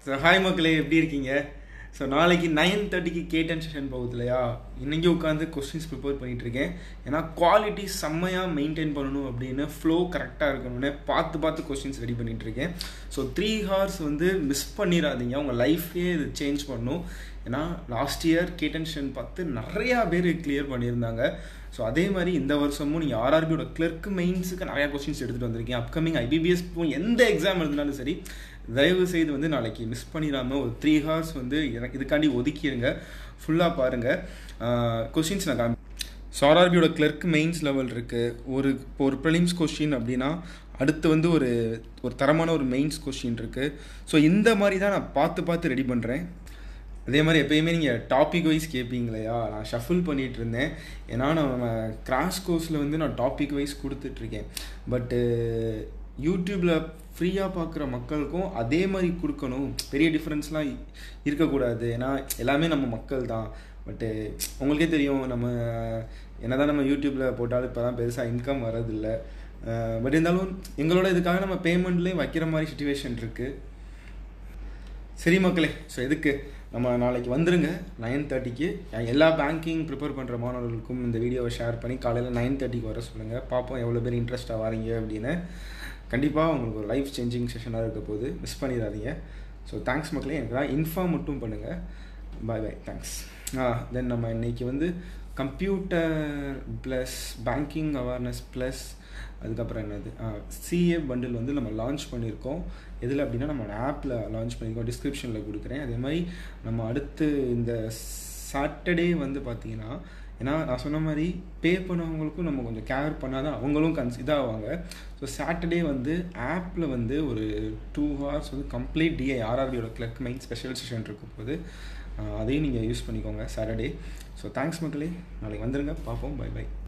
so hi மக்களே எப்படி இருக்கீங்க ஸோ நாளைக்கு நைன் தேர்ட்டிக்கு கேட்டன் செஷன் போகுது இல்லையா இன்னைக்கு உட்காந்து கொஸ்டின்ஸ் ப்ரிப்பேர் பண்ணிட்டு இருக்கேன் ஏன்னா குவாலிட்டி செம்மையாக மெயின்டைன் பண்ணணும் அப்படின்னு ஃப்ளோ கரெக்டாக இருக்கணும்னு பார்த்து பார்த்து கொஸ்டின்ஸ் ரெடி பண்ணிட்டு இருக்கேன் ஸோ த்ரீ ஹார்ஸ் வந்து மிஸ் பண்ணிடாதீங்க உங்கள் லைஃபே இது சேஞ்ச் பண்ணும் ஏன்னா லாஸ்ட் இயர் கேட்டன் செஷன் பார்த்து நிறையா பேர் கிளியர் பண்ணியிருந்தாங்க ஸோ அதே மாதிரி இந்த வருஷமும் நீங்கள் ஆர்ஆர்பியோட கிளர்க் மெயின்ஸுக்கு நிறையா கொஸ்டின்ஸ் எடுத்துகிட்டு வந்திருக்கீங்க அப்கமிங் ஐபிபிஎஸ் எந்த எக்ஸாம் எழுதினாலும் சரி தயவு செய்து வந்து நாளைக்கு மிஸ் பண்ணிடாமல் ஒரு த்ரீ ஹார்ஸ் வந்து எனக்கு இதுக்காண்டி ஒதுக்கிடுங்க ஃபுல்லாக பாருங்கள் கொஸ்டின்ஸ் நான் காமி ஸோ ஆர்ஆர்பியோட கிளர்க் மெயின்ஸ் லெவல் இருக்குது ஒரு இப்போ ஒரு ப்ரிலிம்ஸ் கொஸ்டின் அப்படின்னா அடுத்து வந்து ஒரு ஒரு தரமான ஒரு மெயின்ஸ் கொஸ்டின் இருக்குது ஸோ இந்த மாதிரி தான் நான் பார்த்து பார்த்து ரெடி பண்ணுறேன் அதே மாதிரி எப்பயுமே நீங்கள் டாபிக் வைஸ் கேட்பீங்க இல்லையா நான் ஷஃபில் பண்ணிகிட்டு இருந்தேன் ஏன்னா நம்ம கிராஷ் கோர்ஸில் வந்து நான் டாபிக் வைஸ் கொடுத்துட்ருக்கேன் பட்டு யூடியூப்பில் ஃப்ரீயாக பார்க்குற மக்களுக்கும் அதே மாதிரி கொடுக்கணும் பெரிய டிஃப்ரென்ஸ்லாம் இருக்கக்கூடாது ஏன்னா எல்லாமே நம்ம மக்கள் தான் பட்டு உங்களுக்கே தெரியும் நம்ம என்ன தான் நம்ம யூடியூப்பில் போட்டாலும் இப்போ தான் பெருசாக இன்கம் வரதில்ல பட் இருந்தாலும் எங்களோட இதுக்காக நம்ம பேமெண்ட்லேயும் வைக்கிற மாதிரி சுச்சுவேஷன் இருக்குது சரி மக்களே ஸோ எதுக்கு நம்ம நாளைக்கு வந்துருங்க நைன் தேர்ட்டிக்கு எல்லா பேங்கிங் ப்ரிப்பேர் பண்ணுற மாணவர்களுக்கும் இந்த வீடியோவை ஷேர் பண்ணி காலையில் நைன் தேர்ட்டிக்கு வர சொல்லுங்கள் பார்ப்போம் எவ்வளோ பேர் இன்ட்ரெஸ்ட்டாக வரீங்க அப்படின்னு கண்டிப்பாக உங்களுக்கு ஒரு லைஃப் சேஞ்சிங் செஷனாக இருக்க போது மிஸ் பண்ணிடாதீங்க ஸோ தேங்க்ஸ் மக்களே எனக்கு தான் இன்ஃபார்ம் மட்டும் பண்ணுங்கள் பாய் பாய் தேங்க்ஸ் ஆ தென் நம்ம இன்றைக்கி வந்து computer plus banking awareness plus அதுக்கப்புறம் என்னது சிஏ பண்டில் வந்து நம்ம லான்ச் பண்ணியிருக்கோம் எதில் அப்படின்னா நம்ம ஆப்பில் லான்ச் பண்ணியிருக்கோம் டிஸ்கிரிப்ஷனில் கொடுக்குறேன் அதே மாதிரி நம்ம அடுத்து இந்த சாட்டர்டே வந்து பார்த்தீங்கன்னா ஏன்னா நான் சொன்ன மாதிரி பே பண்ணவங்களுக்கும் நம்ம கொஞ்சம் கேர் பண்ணால் தான் அவங்களும் கன்ஸ் இதாகுவாங்க ஸோ சாட்டர்டே வந்து ஆப்பில் வந்து ஒரு டூ ஹவர்ஸ் வந்து கம்ப்ளீட் டிஐ ஆர்ஆர்பியோட கிளர்க் மைண்ட் ஸ்பெஷல் செஷன் இருக்கும் போது அதையும் நீங்கள் யூஸ் பண்ணிக்கோங்க சாட்டர்டே ஸோ தேங்க்ஸ் மக்களே நாளைக்கு வந்துடுங்க பார்ப்போம் பை பை